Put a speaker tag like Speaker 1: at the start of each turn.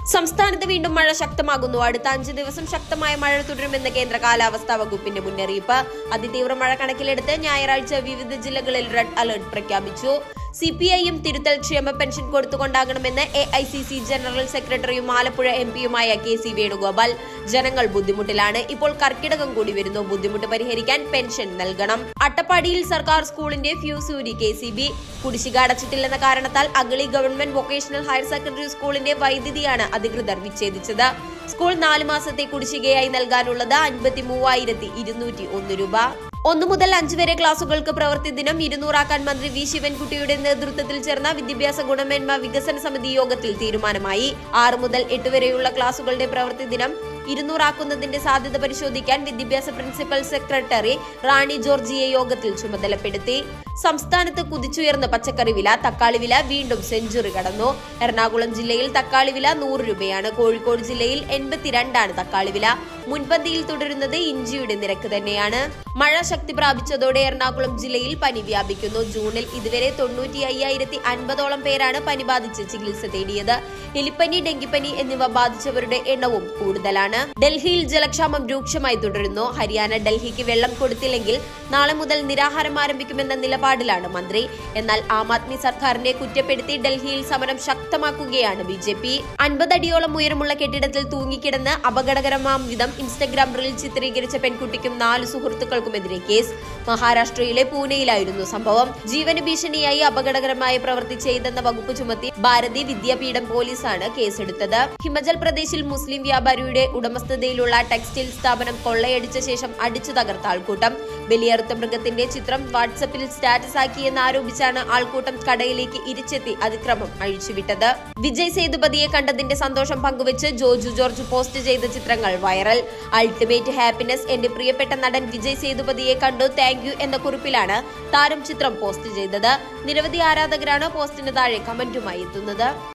Speaker 1: സംസ്ഥാനത്ത് വീണ്ടും മഴ ശക്തമാകുന്നു അടുത്ത അഞ്ച് ദിവസം ശക്തമായ മഴ തുടരുമെന്ന് കേന്ദ്ര കാലാവസ്ഥാ വകുപ്പിന്റെ മുന്നറിയിപ്പ് അതിതീവ്ര മഴ കണക്കിലെടുത്ത് ഞായറാഴ്ച വിവിധ ജില്ലകളിൽ റെഡ് അലർട്ട് പ്രഖ്യാപിച്ചു സി പി ഐയും തിരുത്തൽ ക്ഷേമ പെൻഷൻ കൊടുത്തുകൊണ്ടാകണമെന്ന് A I C C general സെക്രട്ടറിയും ആലപ്പുഴ എം പിയുമായ കെ സി വേണുഗോപാൽ ജനങ്ങൾ ബുദ്ധിമുട്ടിലാണ് ഇപ്പോൾ കർക്കിടകം കൂടി വരുന്നു ബുദ്ധിമുട്ട് പരിഹരിക്കാൻ പെൻഷൻ നൽകണം അട്ടപ്പാടിയിൽ സർക്കാർ സ്കൂളിന്റെ ഫ്യൂസ് ഊരി കെ സി ബി കുടിശ്ശിക അടച്ചിട്ടില്ലെന്ന കാരണത്താൽ Agali government vocational higher secondary സ്കൂളിന്റെ വൈദ്യുതിയാണ് അധികൃതർ വിച്ഛേദിച്ചത് സ്കൂൾ നാല് മാസത്തെ കുടിശ്ശികയായി നൽകാനുള്ളത് അൻപത്തി മൂവായിരത്തി ഇരുന്നൂറ്റി ഒന്ന് രൂപ ഒന്നു മുതൽ അഞ്ച് വരെ ക്ലാസുകൾക്ക് പ്രവൃത്തി ദിനം ഇരുന്നൂറാക്കാൻ മന്ത്രി വി ശിവൻകുട്ടിയുടെ നേതൃത്വത്തിൽ ചേർന്ന വിദ്യാഭ്യാസ ഗുണമേന്മ വികസന സമിതി യോഗത്തിൽ തീരുമാനമായി ആറ് മുതൽ എട്ട് വരെയുള്ള ക്ലാസുകളുടെ പ്രവൃത്തി ദിനം ഇരുന്നൂറാക്കുന്നതിന്റെ സാധ്യത പരിശോധിക്കാൻ വിദ്യാഭ്യാസ പ്രിൻസിപ്പൽ സെക്രട്ടറി റാണി ജോർജിയെ യോഗത്തിൽ ചുമതലപ്പെടുത്തി സംസ്ഥാനത്ത് കുതിച്ചുയർന്ന പച്ചക്കറി വില തക്കാളി വില വീണ്ടും സെഞ്ചുറി കടന്നു എറണാകുളം ജില്ലയിൽ തക്കാളി വില നൂറ് രൂപയാണ് കോഴിക്കോട് ജില്ലയിൽ എൺപത്തിരണ്ടാണ് തക്കാളി വില മുൻപന്തിയിൽ തുടരുന്നത് ഇഞ്ചിയുടെ നിരക്ക് തന്നെയാണ് മഴ ശക്തി പ്രാപിച്ചതോടെ എറണാകുളം ജില്ലയിൽ പനി വ്യാപിക്കുന്നു ജൂണിൽ ഇതുവരെ തൊണ്ണൂറ്റി അയ്യായിരത്തി അൻപതോളം പേരാണ് പനി ബാധിച്ച് ചികിത്സ തേടിയത് എലിപ്പനി ഡെങ്കിപ്പനി എന്നിവ ബാധിച്ചവരുടെ എണ്ണവും കൂടുതലാണ് ഡൽഹിയിൽ ജലക്ഷാമം രൂക്ഷമായി തുടരുന്നു ഹരിയാന ഡൽഹിക്ക് വെള്ളം കൊടുത്തില്ലെങ്കിൽ നാളെ മുതൽ നിരാഹാരം ആരംഭിക്കുമെന്ന നിലപാടിലാണ് മന്ത്രി എന്നാൽ ആം ആദ്മി സർക്കാരിനെ കുറ്റപ്പെടുത്തി ഡൽഹിയിൽ സമരം ശക്തമാക്കുകയാണ് ബി ജെ പി അൻപതടിയോളം ഉയരമുള്ള കെട്ടിടത്തിൽ തൂങ്ങിക്കിടന്ന് അപകടകരമാം വിധം ഇൻസ്റ്റഗ്രാം റീൽ ചിത്രീകരിച്ച പെൺകുട്ടിക്കും നാല് സുഹൃത്തുക്കൾക്കുമെതിരെ കേസ് മഹാരാഷ്ട്രയിലെ പൂനെയിലായിരുന്നു സംഭവം ജീവന ഭീഷണിയായി അപകടകരമായ പ്രവൃത്തി ചെയ്തെന്ന വകുപ്പ് ചുമത്തി ഭാരതി വിദ്യാപീഠം പോലീസാണ് കേസെടുത്തത് ഹിമാചൽ പ്രദേശിൽ മുസ്ലിം വ്യാപാരിയുടെ ഉടമസ്ഥതയിലുള്ള ടെക്സ്റ്റൈൽ സ്ഥാപനം കൊള്ളയടിച്ച ശേഷം അടിച്ചു തകർത്ത ആൾക്കൂട്ടം ബലിയറുത്ത മൃഗത്തിന്റെ ചിത്രം വാട്സപ്പിൽ സ്റ്റാറ്റസ് ആക്കിയെന്ന് ആരോപിച്ചാണ് ആൾക്കൂട്ടം കടയിലേക്ക് ഇരിച്ചെത്തി അതിക്രമം അഴിച്ചുവിട്ടത് വിജയ് സേതുപതിയെ കണ്ടതിന്റെ സന്തോഷം പങ്കുവച്ച് ജോജു ജോർജ് പോസ്റ്റ് ചെയ്ത ചിത്രങ്ങൾ വൈറൽ അൾട്ടിമേറ്റ് ഹാപ്പിനെസ് എന്റെ പ്രിയപ്പെട്ട നടൻ വിജയ് സേതുപതിയെ കണ്ടു താങ്ക് യു എന്ന കുറിപ്പിലാണ് താരം ചിത്രം പോസ്റ്റ് ചെയ്തത് നിരവധി ആരാധകരാണ് പോസ്റ്റിന് താഴെ കമന്റുമായി എത്തുന്നത്